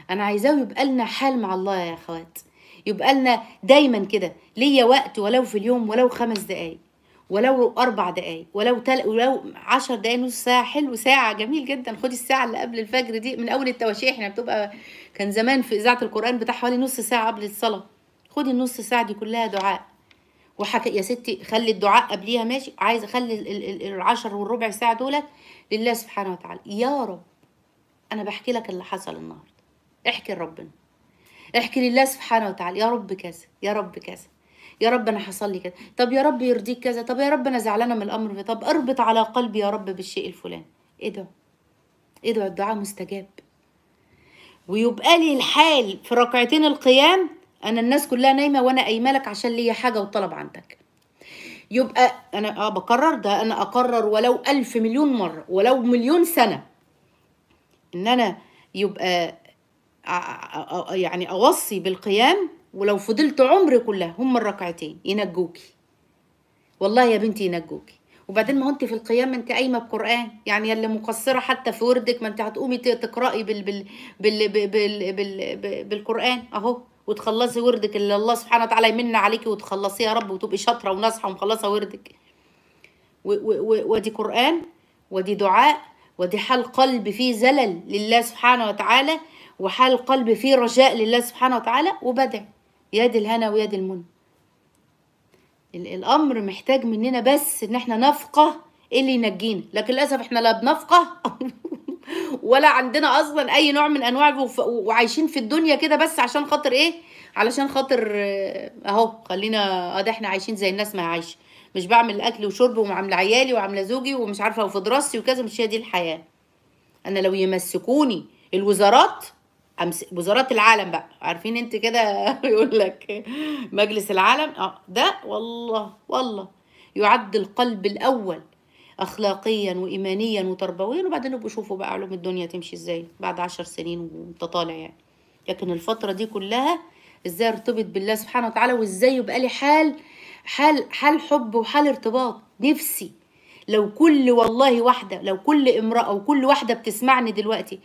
انا عايزاه يبقى لنا حال مع الله يا اخوات يبقى لنا دايما كده ليا وقت ولو في اليوم ولو خمس دقايق ولو اربع دقايق ولو تل... ولو عشر دقايق نص ساعه حلو ساعه جميل جدا خدي الساعه اللي قبل الفجر دي من اول التواشيح احنا بتبقى كان زمان في اذاعه القران بتاع حوالي نص ساعه قبل الصلاه خدي النص ساعه دي كلها دعاء وحكى يا ستي خلي الدعاء قبليها ماشي عايزه خلي ال- ال- ال- العشر والربع ساعه دولت لله سبحانه وتعالى يا رب انا بحكي لك اللي حصل النهارده احكي لربنا احكي لله سبحانه وتعالى يا رب كذا يا رب كذا يا رب انا حصل لي كذا طب يا رب يرضيك كذا طب يا رب انا زعلانه من الامر ده. طب اربط على قلبي يا رب بالشيء الفلاني ادعو ادعو الدعاء مستجاب ويبقى لي الحال في ركعتين القيام انا الناس كلها نايمه وانا قايمه لك عشان ليا حاجه وطلب عندك يبقى انا اه بكرر ده انا اقرر ولو الف مليون مره ولو مليون سنه ان انا يبقى ع- ع- ع- يعني اوصي بالقيام ولو فضلت عمري كلها هم الركعتين ينجوكي والله يا بنتي ينجوكي وبعدين ما هو انت في القيام انت قايمه بقران يعني اللي مقصره حتى في وردك ما انت هتقومي ت- تقراي بال بال بال بال بال بال بالقران اهو وتخلصي وردك اللي الله سبحانه وتعالى يمن عليكي وتخلصيه يا رب وتبقي شاطره وناصحه ومخلصه وردك و- و- و- ودي قرآن ودي دعاء ودي حال قلب فيه زلل لله سبحانه وتعالى وحال قلب فيه رجاء لله سبحانه وتعالى وبدع يد الهنا ويد المن ال- الأمر محتاج مننا بس إن احنا نفقه إيه اللي ينجينا لكن للأسف احنا لا بنفقه ولا عندنا أصلا أي نوع من أنواع الوف- وعايشين في الدنيا كده بس عشان خاطر إيه علشان خاطر آه، أهو خلينا اه ده احنا عايشين زي الناس ما هي عايشه مش بعمل اكل وشرب وعامله عيالي وعامله زوجي ومش عارفه وفي دراستي وكذا مش هي دي الحياه انا لو يمسكوني الوزارات أمس... وزارات العالم بقى عارفين انت كده يقول لك مجلس العالم اه ده والله والله يعد القلب الاول اخلاقيا وايمانيا وتربويا وبعدين يبقوا يشوفوا بقى علوم الدنيا تمشي ازاي بعد عشر سنين وانت طالع يعني لكن الفتره دي كلها ازاي ارتبط بالله سبحانه وتعالى وازاي يبقى لي حال حال حال حب وحال ارتباط نفسي لو كل والله واحده لو كل امراه وكل واحده بتسمعني دلوقتي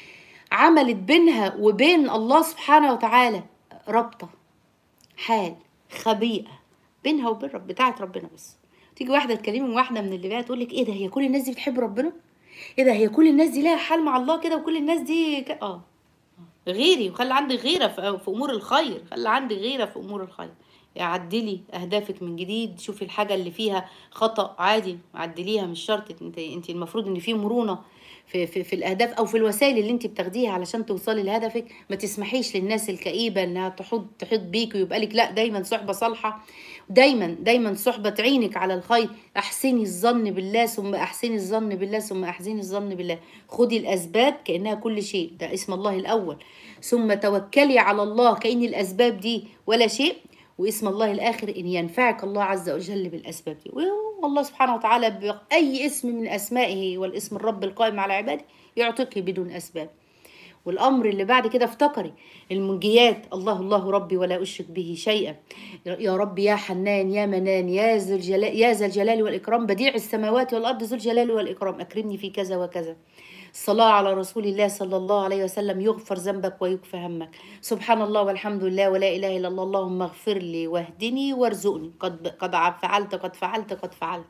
عملت بينها وبين الله سبحانه وتعالى رابطه حال خبيئه بينها وبين رب بتاعت ربنا بس تيجي واحده تكلمي واحده من اللي بقى تقول لك ايه ده هي كل الناس دي بتحب ربنا ايه ده هي كل الناس دي لها حال مع الله كده وكل الناس دي ك... اه غيري وخلي عندي غيره في في امور الخير خلي عندي غيره في امور الخير عدلي اهدافك من جديد شوفي الحاجه اللي فيها خطا عادي عدليها مش شرط انت انت المفروض ان في مرونه في, في, في الاهداف او في الوسائل اللي انت بتاخديها علشان توصلي لهدفك ما تسمحيش للناس الكئيبه انها تحط تحيط بيك ويبقى لك لا دايما صحبه صالحه دايما دايما صحبه تعينك على الخير احسني الظن بالله ثم احسني الظن بالله ثم احسني الظن بالله خدي الاسباب كانها كل شيء ده اسم الله الاول ثم توكلي على الله كأن الاسباب دي ولا شيء واسم الله الآخر إن ينفعك الله عز وجل بالأسباب دي والله سبحانه وتعالى بأي اسم من أسمائه والاسم الرب القائم على عباده يعطيك بدون أسباب والأمر اللي بعد كده افتكري المنجيات الله الله ربي ولا أشرك به شيئا يا رب يا حنان يا منان يا ذا الجلال يا ذا الجلال والإكرام بديع السماوات والأرض ذو الجلال والإكرام أكرمني في كذا وكذا الصلاة على رسول الله صلى الله عليه وسلم يغفر ذنبك ويكفى همك سبحان الله والحمد لله ولا إله إلا الله اللهم اغفر لي واهدني وارزقني قد قد فعلت قد فعلت قد فعلت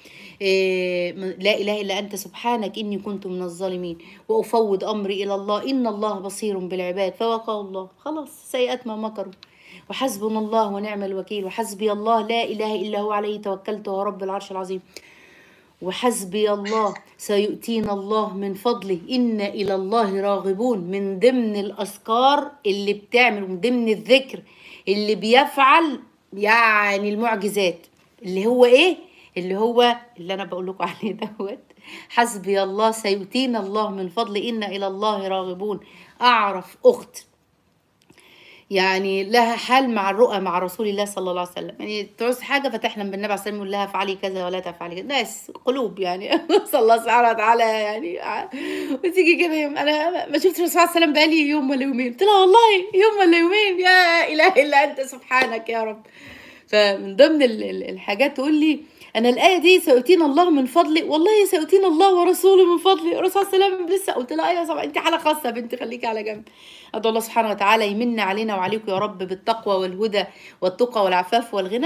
إيه لا إله إلا أنت سبحانك إني كنت من الظالمين وأفوض أمري إلى الله إن الله بصير بالعباد فوقاه الله خلاص سيئات ما مكروا وحسبنا الله ونعم الوكيل وحسبي الله لا إله إلا هو عليه توكلت وهو رب العرش العظيم وحسبي الله سيؤتينا الله من فضله إن إلى الله راغبون من ضمن الأذكار اللي بتعمل من ضمن الذكر اللي بيفعل يعني المعجزات اللي هو إيه؟ اللي هو اللي أنا بقول لكم عليه دوت حسبي الله سيؤتينا الله من فضله إن إلى الله راغبون أعرف أخت يعني لها حال مع الرؤى مع رسول الله صلى الله عليه وسلم يعني تعوز حاجه فتحلم بالنبي عليه الصلاه والسلام يقول لها افعلي كذا ولا تفعلي كذا ناس قلوب يعني صلى الله سبحانه وتعالى يعني وتيجي كده يوم انا ما شفتش الرسول صلى الله عليه وسلم بقالي يوم ولا يومين قلت لها والله يوم ولا يومين يا اله الا انت سبحانك يا رب فمن ضمن ال- ال- الحاجات تقول لي انا الايه دي سيؤتينا الله من فضله والله سيؤتينا الله ورسوله من فضله الرسول صلى الله عليه وسلم لسه قلت لها ايوه طبعا انت حاله خاصه يا بنتي خليكي على جنب ادعو الله سبحانه وتعالى يمن علينا وعليكم يا رب بالتقوى والهدى والتقى والعفاف والغنى